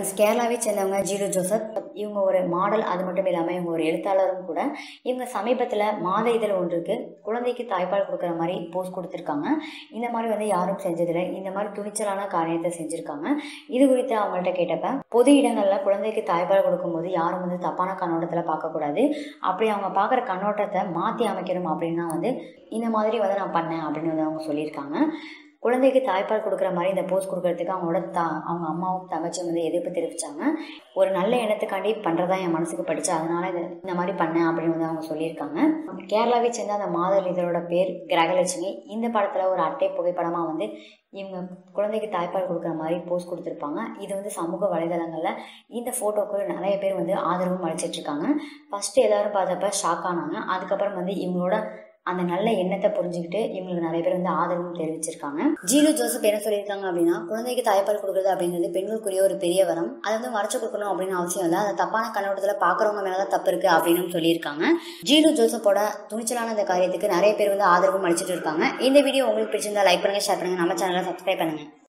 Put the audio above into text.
friends கேரளாவை சேர்ந்தவங்க ஜீலு Joseph இவங்க ஒரு மாடல் அது மட்டும் இல்லாமல் இவங்க ஒரு எழுத்தாளரும் கூட இவங்க சமீபத்தில் மாத இதழ் ஒன்றுக்கு குழந்தைக்கு தாய்ப்பால் கொடுக்குற மாதிரி போஸ்ட் கொடுத்துருக்காங்க இந்த மாதிரி வந்து யாரும் செஞ்சதில்லை இந்த மாதிரி துணிச்சலான காரியத்தை செஞ்சுருக்காங்க இது குறித்து அவங்கள்ட்ட கேட்டப்ப பொது இடங்களில் குழந்தைக்கு தாய்ப்பால் கொடுக்கும்போது யாரும் வந்து தப்பான கண்ணோட்டத்தில் பார்க்கக்கூடாது அப்படி அவங்க பார்க்குற கண்ணோட்டத்தை மாற்றி அமைக்கணும் அப்படின்னா வந்து இந்த மாதிரி வந்து நான் பண்ணேன் அப்படின்னு வந்து அவங்க சொல்லியிருக்காங்க குழந்தைக்கு தாய்ப்பால் கொடுக்குற மாதிரி இந்த போஸ்ட் கொடுக்கறதுக்கு அவங்களோட தா அவங்க அம்மாவும் தங்கச்சியும் வந்து எதிர்ப்பு தெரிவித்தாங்க ஒரு நல்ல எண்ணத்துக்காண்டி பண்ணுறதா என் மனசுக்கு படிச்சு அதனால இது இந்த மாதிரி பண்ணேன் அப்படின்னு வந்து அவங்க சொல்லியிருக்காங்க கேரளாவை சேர்ந்த அந்த மாதர் இதழோட பேர் கிரகலட்சுமி இந்த படத்தில் ஒரு அட்டை புகைப்படமாக வந்து இவங்க குழந்தைக்கு தாய்ப்பால் கொடுக்குற மாதிரி போஸ்ட் கொடுத்துருப்பாங்க இது வந்து சமூக வலைதளங்களில் இந்த ஃபோட்டோக்கு நிறைய பேர் வந்து ஆதரவும் அளிச்சிட்ருக்காங்க ஃபஸ்ட்டு எல்லோரும் பார்த்தப்ப ஷாக் ஆனாங்க அதுக்கப்புறம் வந்து இவங்களோட அந்த நல்ல எண்ணத்தை புரிஞ்சுக்கிட்டு இவங்களுக்கு நிறைய பேர் வந்து ஆதரவும் தெரிவிச்சிருக்காங்க ஜீலு ஜோசப் என்ன சொல்லியிருக்காங்க அப்படின்னா குழந்தைக்கு தாய்ப்பால் கொடுக்குறது அப்படிங்கிறது பெண்களுக்குரிய ஒரு பெரிய வரம் அதை வந்து மறைச்சு கொடுக்கணும் அப்படின்னு அவசியம் இல்லை அதை தப்பான கண்ணோட்டத்தில் பார்க்குறவங்க மேலே தான் தப்பு இருக்குது அப்படின்னு சொல்லியிருக்காங்க ஜீலு ஜோசப்போட துணிச்சலான இந்த காரியத்துக்கு நிறைய பேர் வந்து ஆதரவும் அளிச்சிட்டு இருக்காங்க இந்த வீடியோ உங்களுக்கு பிடிச்சிருந்தா லைக் பண்ணுங்க ஷேர் பண்ணுங்க நம்ம சேனலை சப்ஸ்கிரைப் பண்ணுங்க